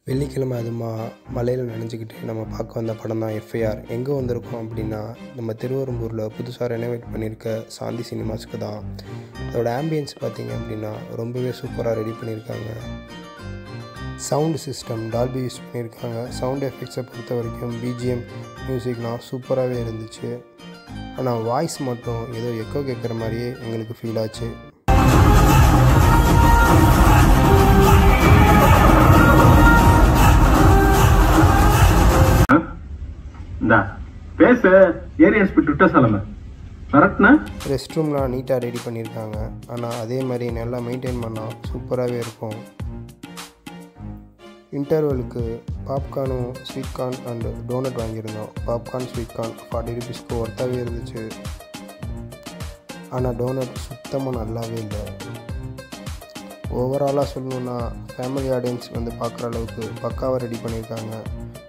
வெள்ளிக்கிழமை அதுமா மழையில் நனைஞ்சிக்கிட்டு நம்ம பார்க்க வந்த படம் தான் எஃப்ஐஆர் எங்கே வந்திருக்கோம் அப்படின்னா நம்ம திருவெரும்பூரில் புதுசாக ரெனோவேட் பண்ணியிருக்க சாந்தி சினிமாஸ்க்கு தான் அதோட ஆம்பியன்ஸ் பார்த்தீங்க அப்படின்னா ரொம்பவே சூப்பராக ரெடி பண்ணியிருக்காங்க சவுண்டு சிஸ்டம் டால்பி யூஸ் பண்ணியிருக்காங்க சவுண்ட் எஃபெக்ட்ஸை பொறுத்த வரைக்கும் பிஜிஎம் மியூசிக்லாம் சூப்பராகவே இருந்துச்சு ஆனால் வாய்ஸ் மட்டும் ஏதோ எக்கோ கேட்குற மாதிரியே எங்களுக்கு ஃபீல் ஆச்சு இந்தா பேசு ஏரியா ஹாஸ்பிட்டல் விட்ட சொல்லல கரெக்ட்னா ரெஸ்ட் ரூம்லாம் நீட்டாக ரெடி பண்ணியிருக்காங்க ஆனால் அதே மாதிரி நல்லா மெயின்டைன் பண்ணால் சூப்பராகவே இருக்கும் இன்டர்வலுக்கு பாப்கார்னும் ஸ்வீட் கார்ன் அண்டு டோனட் வாங்கியிருந்தோம் பாப்கார்ன் ஸ்வீட் கார்ன் ஃபார்ட்டி ருபீஸ்க்கு ஒர்த்தாகவே இருந்துச்சு ஆனால் டோனட் சுத்தமாக நல்லாவே இல்லை ஓவராலாக சொல்லணுன்னா ஃபேமிலி ஆடியன்ஸ் வந்து பார்க்குற அளவுக்கு பக்காவாக ரெடி பண்ணியிருக்காங்க